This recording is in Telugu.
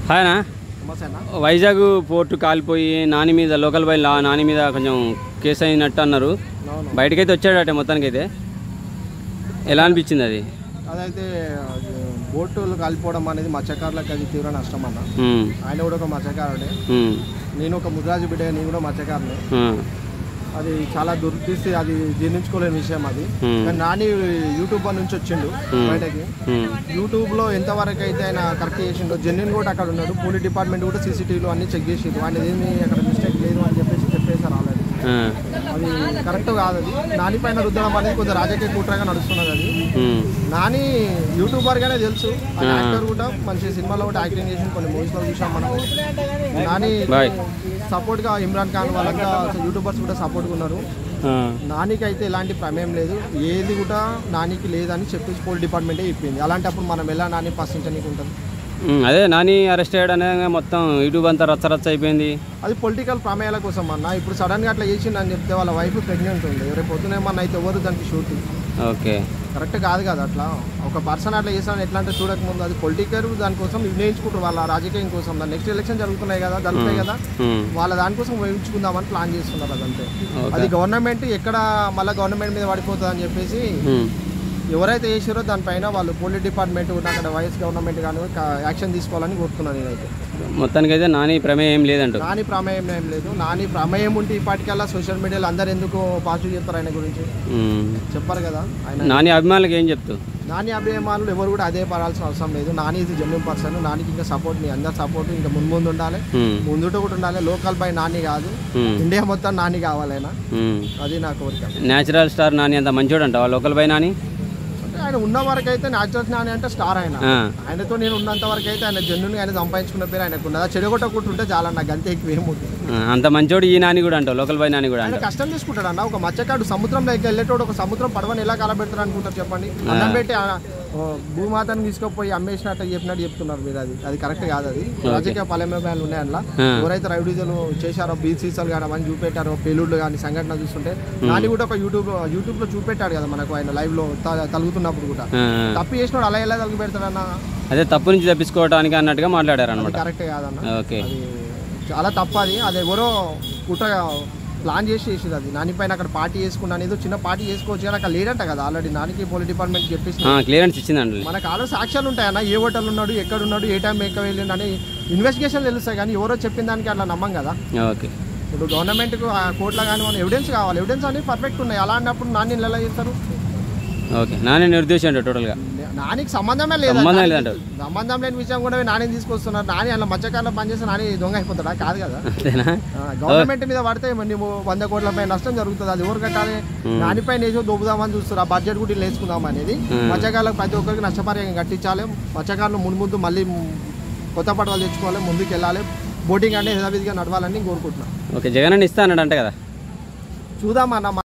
హాయనా నమస్తే అన్న వైజాగ్ పోర్టు కాలిపోయి నాని మీద లోకల్ బై లా- నాని మీద కొంచెం కేసు అయినట్టు అన్నారు అవును బయటకైతే వచ్చాడట మొత్తానికైతే ఎలా అనిపించింది అది అదైతే అది బోటులు కాలిపోవడం అనేది మత్స్యకారులకు అది తీవ్ర నష్టం అన్న ఉమ్, ఆయన కూడా ఒక మత్స్యకారుడే ఉమ్, నేను ఒక ముద్రాజు బిడ్డ నేను కూడా మత్స్యకారుని ఉమ్, అది చాలా దుర్దృష్టి అది జీర్ణించుకోలేని విషయం అది Hmm. కానీ నాని యూట్యూబర్ నుంచి వచ్చిండు బయటకి ఉమ్, యూట్యూబ్ లో ఎంతవరకు అయితే ఆయన కరెక్ట్ చేసిండో జెన్యున్ కూడా అక్కడ ఉన్నాడు పోలీస్ డిపార్ట్మెంట్ కూడా సీసీటీవీలో అన్ని చెక్ చేసిండు ఆయన ఏమి అక్కడ మిస్టేక్ లేదు అని చెప్పేసి చెప్పేశారు ఆల్రెడీ ఆ, అది కరెక్ట్ కాదు అది నాని పైన రుద్దడం అనేది కొంచెం రాజకీయ కుట్రగా నడుస్తున్నది అది ఉమ్, నాని యూట్యూబర్ గానే తెలుసు ఆయన యాక్టర్ కూడా మంచి సినిమాలో కూడా యాక్టింగ్ చేసి కొన్ని మూవీస్ లో చూసాం మనం నాని బాయ్. సపోర్ట్ గా ఇమ్రాన్ ఖాన్ వాళ్ళంతా యూట్యూబర్స్ కూడా సపోర్ట్ గా ఉన్నారు ఆ, నానికి అయితే ఎలాంటి ప్రమేయం లేదు ఏది కూడా నానికి లేదని చెప్పేసి పోలీస్ డిపార్ట్మెంటే చెప్పింది అలాంటప్పుడు మనం ఎలా నాని ప్రశ్నించడానికి ఉంటుంది ఉమ్, అదే నాని అరెస్ట్ అయ్యాడు అనేది మొత్తం యూట్యూబ్ అంతా రచ్చ రచ్చ అయిపోయింది అది పొలిటికల్ ప్రమేయాల కోసం అన్న ఇప్పుడు సడన్ గా అట్లా చేసిండు అని చెప్తే వాళ్ళ వైఫ్ ప్రెగ్నెంట్ ఉంది రేపు పొద్దున ఏమన్నా అయితే ఎవరు దానికి షూట్ ఓకే కరెక్ట్ కాదు కదా అట్లా ఒక పర్సన్ అట్లా చేస్తాను ఎట్లా అంటే చూడకముందు అది పొలిటికల్ దానికోసం నిర్ణయించుకుంటారు వాళ్ళ రాజకీయం కోసం నెక్స్ట్ ఎలక్షన్ జరుగుతున్నాయి కదా జరుగుతాయి కదా ఉమ్, వాళ్ళ దానికోసం వేయించుకుందామని ప్లాన్ చేస్తున్నారు అదంతే ఓకే. అది గవర్నమెంట్ ఎక్కడ మళ్ళీ గవర్నమెంట్ మీద పడిపోతుంది అని చెప్పేసి ఉమ్, ఎవరైతే చేసారో దానిపైన వాళ్ళు పోలీస్ డిపార్ట్మెంట్ ఉన్న అక్కడ వైఎస్ గవర్నమెంట్ కానీ యాక్షన్ తీసుకోవాలని కోరుతున్నాను నేనైతే మొత్తానికైతే నాని ప్రమేయం ఏం లేదంట నాని ప్రమేయం ఏం లేదు నాని ప్రమేయం ఉంటే ఇప్పటికల్లా సోషల్ మీడియాలో అందరు ఎందుకు పాజిటివ్ చెప్తారు ఆయన గురించి ఉమ్, చెప్పారు కదా ఆయన నాని అభిమానులకు ఏం చెప్తావు నాని అభిమానులు ఎవరు కూడా అదే పడాల్సిన అవసరం లేదు నాని ఇది జెన్యున్ పర్సన్ నానికి ఇంకా సపోర్ట్ మీ అందరు సపోర్ట్ ఇంకా ముందు ముందు ఉండాలి ఉమ్, ముందుట కూడా ఉండాలి లోకల్ బై నాని కాదు ఉమ్, ఇండియా మొత్తం నాని కావాలైనా ఉమ్. అది నా కోరిక న్యాచురల్ స్టార్ నాని అంత మంచోడు అంటావా లోకల్ బై నాని అంటే ఆయన ఉన్న వరకు అయితే న్యాచురల్ నాని అంటే స్టార్ ఆయన ఆ, ఆయనతో నేను ఉన్నంత వరకు అయితే ఆయన జెన్యున్ ఆయన సంపాదించుకున్న పేరు ఆయనకు ఉన్నది చెడగొట్టకుంటుంటే చాలా నాకు అంతే ఎక్కువ ఏముంటుంది ఆ, అంత మంచోడు ఈ నాని కూడా అంటావు లోకల్ బై నాని కూడా ఆయన అంటావు కష్టం తీసుకుంటాడు అన్న ఒక మత్స్యకాడు సముద్రంలోకి వెళ్ళేటోడు ఒక సముద్రం పడవని ఎలా కలబెడతారు అనుకుంటారు చెప్పండి అన్నం పెట్టి ఆ, ఓ, భూమాతను తీసుకుపోయి అమ్మేసినట్టు చెప్పినట్టు చెప్తున్నారు మీరు అది అది కరెక్ట్ కాదు అది రాజకీయ పలమేమాలు ఉన్నాయి అందులో ఆ. ఎవరైతే రౌడీజలు చేశారో బీచ్ సీసాలు కానీ అవన్నీ చూపెట్టారో పేలుళ్ళు కానీ సంఘటన చూస్తుంటే నాని కూడా ఒక యూట్యూబ్ యూట్యూబ్ లో చూపెట్టాడు కదా మనకు ఆయన లైవ్ లో త- తలుగుతున్నప్పుడు కూడా ఆ, తప్పు చేసినోడు అలా ఎలా తలుగు పెడతాడన్న అదే తప్పు నుంచి తప్పించుకోవడానికి అన్నట్టుగా మాట్లాడారు అది అనమాట కరెక్ట్ కాదన్న ఓకే అది చాలా తప్పు అది అది ఎవరో కుట్ర ప్లాన్ చేసి చేసేది అది నాని పైన అక్కడ పార్టీ చేసుకున్నా ఏదో చిన్న పార్టీ చేసుకోవచ్చు కానీ అక్కడ లేడంట కదా ఆల్రెడీ నానికి పోలీస్ డిపార్ట్మెంట్ చెప్పేసి క్లియరెన్స్ ఇచ్చిందండి మనకు ఆల్రెడీ సాక్ష్యాలు ఉంటాయన్న ఏ హోటల్ ఉన్నాడు ఎక్కడ ఉన్నాడు ఏ టైం ఎక్కడ వెళ్ళిండు అని ఇన్వెస్టిగేషన్ తెలుస్తాయి కానీ ఎవరో చెప్పిన దానికి అట్లా నమ్మం కదా ఓకే ఇప్పుడు గవర్నమెంట్కు కోర్టులో కానీ మనం ఎవిడెన్స్ కావాలి ఎవిడెన్స్ అనేది పర్ఫెక్ట్ ఉన్నాయి అలా అన్నప్పుడు నాని ఎలా చేస్తారు ఓకే నాని నిర్దోషి అంట టోటల్గా నానికి సంబంధమే లేదు సంబంధం లేదంటారు సంబంధం లేని విషయం కూడా నాని తీసుకొస్తున్నారు నాని అలా మధ్యకాలంలో పనిచేస్తే నాని దొంగ అయిపోతాడా కాదు కదా అంతేనా గవర్నమెంట్ మీద పడితే నువ్వు వంద కోట్ల పైన నష్టం జరుగుతుంది అది ఎవరు కట్టాలి దానిపైన వేసి దొబ్బుదామని చూస్తారు ఆ బడ్జెట్ కూడా ఇలా వేసుకుందాం అనేది మత్స్యకారులకు ప్రతి ఒక్కరికి నష్టపరిహారం కట్టించాలి మత్స్యకారులు ముందు ముందు మళ్ళీ కొత్త పడవలు తెచ్చుకోవాలి ముందుకు వెళ్ళాలి బోటింగ్ అంటే యథావిధిగా నడవాలని కోరుకుంటున్నాను ఓకే జగన్ అన్న ఇస్తా అన్నాడు అంట కదా చూద్దామన్న